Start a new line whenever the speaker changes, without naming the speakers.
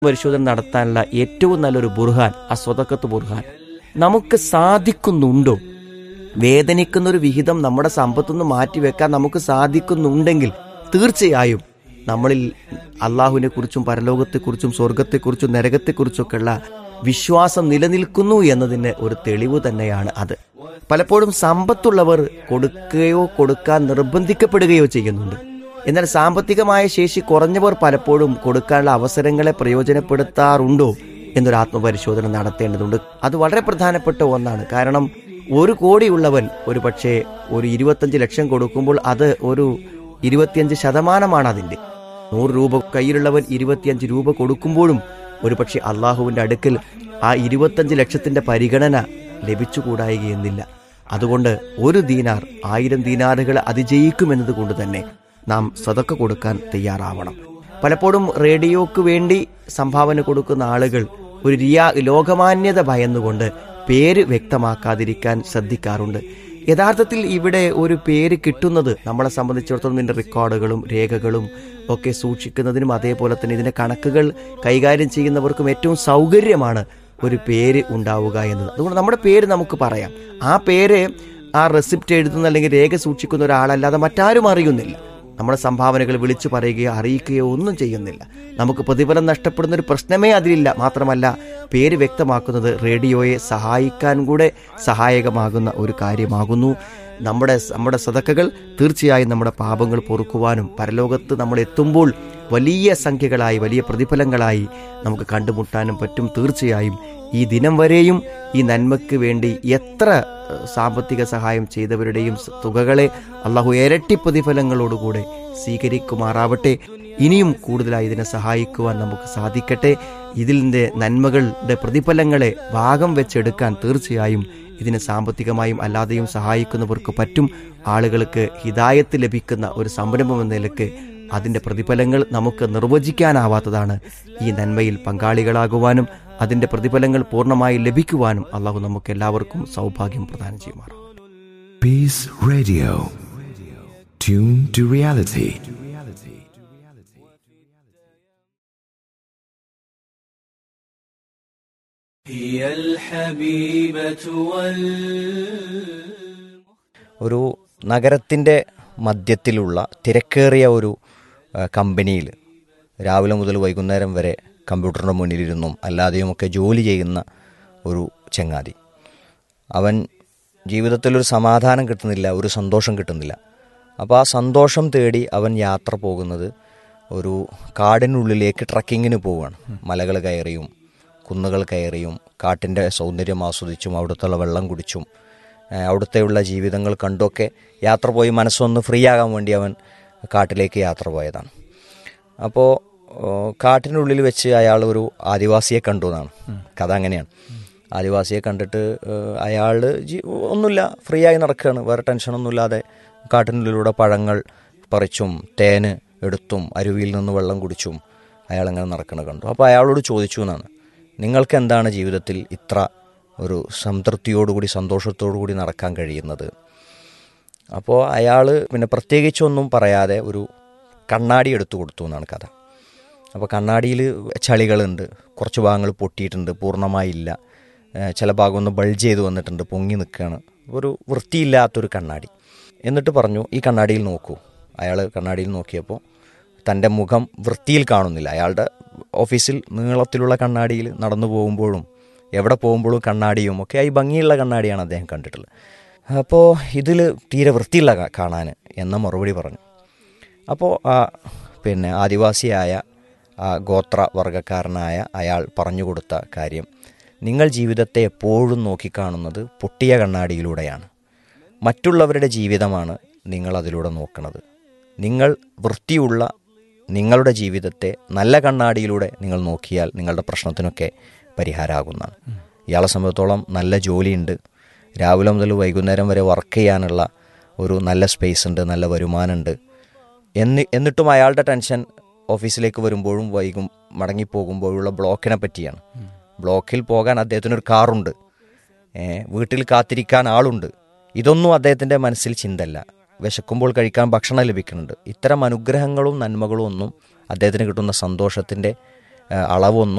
പരിശോധന നടത്താനുള്ള ഏറ്റവും നല്ലൊരു ബുർഹാൻ ആ സ്വതക്കത്ത് ബുർഹാൻ നമുക്ക് സാധിക്കുന്നുണ്ടോ വേദനിക്കുന്ന ഒരു വിഹിതം നമ്മുടെ സമ്പത്തുനിന്ന് മാറ്റിവെക്കാൻ നമുക്ക് സാധിക്കുന്നുണ്ടെങ്കിൽ തീർച്ചയായും നമ്മളിൽ അള്ളാഹുവിനെ കുറിച്ചും പരലോകത്തെക്കുറിച്ചും സ്വർഗത്തെക്കുറിച്ചും നരകത്തെക്കുറിച്ചൊക്കെയുള്ള വിശ്വാസം നിലനിൽക്കുന്നു എന്നതിന് ഒരു തെളിവ് തന്നെയാണ് അത് പലപ്പോഴും സമ്പത്തുള്ളവർ കൊടുക്കുകയോ കൊടുക്കാൻ നിർബന്ധിക്കപ്പെടുകയോ ചെയ്യുന്നുണ്ട് എന്നാൽ സാമ്പത്തികമായ ശേഷി കുറഞ്ഞവർ പലപ്പോഴും കൊടുക്കാനുള്ള അവസരങ്ങളെ പ്രയോജനപ്പെടുത്താറുണ്ടോ എന്നൊരു ആത്മപരിശോധന നടത്തേണ്ടതുണ്ട് അത് വളരെ പ്രധാനപ്പെട്ട ഒന്നാണ് കാരണം ഒരു കോടിയുള്ളവൻ ഒരു പക്ഷേ ഒരു ഇരുപത്തഞ്ച് ലക്ഷം കൊടുക്കുമ്പോൾ അത് ഒരു ഇരുപത്തിയഞ്ച് ശതമാനമാണ് അതിൻ്റെ നൂറ് രൂപ കയ്യിലുള്ളവൻ ഇരുപത്തിയഞ്ച് രൂപ കൊടുക്കുമ്പോഴും ഒരു പക്ഷേ അള്ളാഹുവിൻ്റെ അടുക്കൽ ആ ഇരുപത്തഞ്ച് ലക്ഷത്തിൻ്റെ പരിഗണന ലഭിച്ചുകൂടായികയെന്നില്ല അതുകൊണ്ട് ഒരു ദീനാർ ആയിരം ദീനാറുകൾ അതിജയിക്കുമെന്നത് കൊണ്ട് തന്നെ നാം സതക്ക കൊടുക്കാൻ തയ്യാറാവണം പലപ്പോഴും റേഡിയോക്ക് വേണ്ടി സംഭാവന കൊടുക്കുന്ന ആളുകൾ ഒരു റിയാ ലോകമാന്യത ഭയന്നുകൊണ്ട് പേര് വ്യക്തമാക്കാതിരിക്കാൻ ശ്രദ്ധിക്കാറുണ്ട് യഥാർത്ഥത്തിൽ ഇവിടെ ഒരു പേര് കിട്ടുന്നത് നമ്മളെ സംബന്ധിച്ചിടത്തോളം ഇതിൻ്റെ റെക്കോർഡുകളും രേഖകളും ഒക്കെ സൂക്ഷിക്കുന്നതിനും അതേപോലെ തന്നെ ഇതിൻ്റെ കണക്കുകൾ കൈകാര്യം ചെയ്യുന്നവർക്കും ഏറ്റവും സൗകര്യമാണ് ഒരു പേര് ഉണ്ടാവുക എന്നത് അതുകൊണ്ട് നമ്മുടെ പേര് നമുക്ക് പറയാം ആ പേര് ആ റെസിപ്റ്റ് എഴുതുന്ന അല്ലെങ്കിൽ രേഖ സൂക്ഷിക്കുന്ന ഒരാളല്ലാതെ മറ്റാരും അറിയുന്നില്ല നമ്മുടെ സംഭാവനകൾ വിളിച്ചു പറയുകയോ അറിയിക്കുകയോ ഒന്നും ചെയ്യുന്നില്ല നമുക്ക് പ്രതിഫലം നഷ്ടപ്പെടുന്ന ഒരു പ്രശ്നമേ അതിലില്ല മാത്രമല്ല പേര് വ്യക്തമാക്കുന്നത് റേഡിയോയെ സഹായിക്കാൻ കൂടെ സഹായകമാകുന്ന ഒരു കാര്യമാകുന്നു നമ്മുടെ നമ്മുടെ സതക്കകൾ തീർച്ചയായും നമ്മുടെ പാപങ്ങൾ പൊറുക്കുവാനും പരലോകത്ത് നമ്മൾ എത്തുമ്പോൾ വലിയ സംഖ്യകളായി വലിയ പ്രതിഫലങ്ങളായി നമുക്ക് കണ്ടുമുട്ടാനും പറ്റും തീർച്ചയായും ഈ ദിനം വരെയും ഈ നന്മയ്ക്ക് വേണ്ടി എത്ര സാമ്പത്തിക സഹായം ചെയ്തവരുടെയും തുകകളെ അള്ളാഹു ഇരട്ടി പ്രതിഫലങ്ങളോടുകൂടെ സ്വീകരിക്കുമാറാവട്ടെ ഇനിയും കൂടുതലായി ഇതിനെ സഹായിക്കുവാൻ നമുക്ക് സാധിക്കട്ടെ ഇതിൻ്റെ നന്മകളുടെ പ്രതിഫലങ്ങളെ ഭാഗം വെച്ചെടുക്കാൻ തീർച്ചയായും ഇതിനെ സാമ്പത്തികമായും അല്ലാതെയും സഹായിക്കുന്നവർക്ക് പറ്റും ആളുകൾക്ക് ഹിതായത്ത് ലഭിക്കുന്ന ഒരു സംരംഭം എന്ന നിലക്ക് അതിൻ്റെ പ്രതിഫലങ്ങൾ നമുക്ക് നിർവചിക്കാനാവാത്തതാണ് ഈ നന്മയിൽ പങ്കാളികളാകുവാനും അതിൻ്റെ പ്രതിഫലങ്ങൾ പൂർണ്ണമായി ലഭിക്കുവാനും അള്ളാഹു നമുക്ക് എല്ലാവർക്കും സൗഭാഗ്യം പ്രദാനം ചെയ്യുമാറാം
Peace Radio. Tune to reality.
هي الحبيبة وال
ഒരു നഗരത്തിൻ്റെ മധ്യത്തിലുള്ള തിരക്കേറിയ ഒരു കമ്പനിയിൽ രാവിലെ മുതൽ വൈകുന്നേരം വരെ കമ്പ്യൂട്ടറിൻ്റെ മുന്നിലിരുന്നും അല്ലാതെയുമൊക്കെ ജോലി ചെയ്യുന്ന ഒരു ചങ്ങാതി അവൻ ജീവിതത്തിലൊരു സമാധാനം കിട്ടുന്നില്ല ഒരു സന്തോഷം കിട്ടുന്നില്ല അപ്പോൾ ആ സന്തോഷം തേടി അവൻ യാത്ര പോകുന്നത് ഒരു കാടിനുള്ളിലേക്ക് ട്രക്കിങ്ങിന് പോവുകയാണ് മലകൾ കയറിയും കുന്നുകൾ കയറിയും കാട്ടിൻ്റെ സൗന്ദര്യം ആസ്വദിച്ചും അവിടുത്തെ വെള്ളം കുടിച്ചും ഏഹ് അവിടുത്തെയുള്ള ജീവിതങ്ങൾ കണ്ടൊക്കെ യാത്ര പോയി മനസ്സൊന്ന് ഫ്രീ ആകാൻ വേണ്ടി അവൻ കാട്ടിലേക്ക് യാത്ര പോയതാണ് അപ്പോൾ കാട്ടിനുള്ളിൽ വെച്ച് അയാൾ ഒരു ആദിവാസിയെ കണ്ടു എന്നാണ് കഥ അങ്ങനെയാണ് ആദിവാസിയെ കണ്ടിട്ട് അയാൾ ഒന്നുമില്ല ഫ്രീ ആയി നടക്കുകയാണ് വേറെ ടെൻഷനൊന്നുമില്ലാതെ കാട്ടിനുള്ളിലൂടെ പഴങ്ങൾ പറിച്ചും തേന് എടുത്തും അരുവിയിൽ നിന്ന് വെള്ളം കുടിച്ചും അയാൾ അങ്ങനെ നടക്കുന്നത് കണ്ടു അപ്പോൾ അയാളോട് ചോദിച്ചു എന്നാണ് നിങ്ങൾക്ക് എന്താണ് ജീവിതത്തിൽ ഇത്ര ഒരു സംതൃപ്തിയോടുകൂടി സന്തോഷത്തോടുകൂടി നടക്കാൻ കഴിയുന്നത് അപ്പോൾ അയാൾ പിന്നെ പ്രത്യേകിച്ചൊന്നും പറയാതെ ഒരു കണ്ണാടി എടുത്തു കൊടുത്തു എന്നാണ് കഥ അപ്പോൾ കണ്ണാടിയിൽ ചളികളുണ്ട് കുറച്ച് ഭാഗങ്ങൾ പൊട്ടിയിട്ടുണ്ട് പൂർണ്ണമായില്ല ഏഹ് ചില ഭാഗം ഒന്ന് ബൾജ് ചെയ്ത് വന്നിട്ടുണ്ട് പൊങ്ങി നിൽക്കുകയാണ് ഒരു വൃത്തിയില്ലാത്തൊരു കണ്ണാടി എന്നിട്ട് പറഞ്ഞു ഈ കണ്ണാടിയിൽ നോക്കൂ അയാൾ കണ്ണാടിയിൽ നോക്കിയപ്പോൾ തൻ്റെ മുഖം വൃത്തിയിൽ കാണുന്നില്ല അയാളുടെ ഓഫീസിൽ നീളത്തിലുള്ള കണ്ണാടിയിൽ നടന്നു പോകുമ്പോഴും എവിടെ പോകുമ്പോഴും കണ്ണാടിയും ഒക്കെ ആയി ഭംഗിയുള്ള കണ്ണാടിയാണ് അദ്ദേഹം കണ്ടിട്ടുള്ളത് അപ്പോൾ ഇതിൽ തീരെ വൃത്തിയില്ല കാ- കാണാൻ എന്ന മറുപടി പറഞ്ഞു അപ്പോൾ ആ പിന്നെ ആദിവാസിയായ ആ ഗോത്ര വർഗക്കാരനായ അയാൾ പറഞ്ഞു കൊടുത്ത കാര്യം നിങ്ങൾ ജീവിതത്തെ എപ്പോഴും നോക്കിക്കാണുന്നത് പൊട്ടിയ കണ്ണാടിയിലൂടെയാണ് മറ്റുള്ളവരുടെ ജീവിതമാണ് നിങ്ങൾ അതിലൂടെ നോക്കുന്നത് നിങ്ങൾ വൃത്തിയുള്ള നിങ്ങളുടെ ജീവിതത്തെ നല്ല കണ്ണാടിയിലൂടെ നിങ്ങൾ നോക്കിയാൽ നിങ്ങളുടെ പ്രശ്നത്തിനൊക്കെ പരിഹാരമാകുന്നതാണ് ഇയാളെ സംബന്ധിച്ചോളം നല്ല ജോലിയുണ്ട് രാവിലെ മുതൽ വൈകുന്നേരം വരെ വർക്ക് ചെയ്യാനുള്ള ഒരു നല്ല സ്പേസ് ഉണ്ട് നല്ല വരുമാനമുണ്ട് എന്ന് എന്നിട്ടും അയാളുടെ ടെൻഷൻ ഓഫീസിലേക്ക് വരുമ്പോഴും വൈകും മടങ്ങിപ്പോകുമ്പോഴുള്ള ബ്ലോക്കിനെ പറ്റിയാണ് ബ്ലോക്കിൽ പോകാൻ അദ്ദേഹത്തിനൊരു കാറുണ്ട് ഏ, വീട്ടിൽ കാത്തിരിക്കാൻ ആളുണ്ട് ഇതൊന്നും അദ്ദേഹത്തിൻ്റെ മനസ്സിൽ ചിന്തല്ല വിശക്കുമ്പോൾ കഴിക്കാൻ ഭക്ഷണം ലഭിക്കുന്നുണ്ട് ഇത്തരം അനുഗ്രഹങ്ങളും നന്മകളും ഒന്നും അദ്ദേഹത്തിന് കിട്ടുന്ന സന്തോഷത്തിൻ്റെ ആ, അളവൊന്നും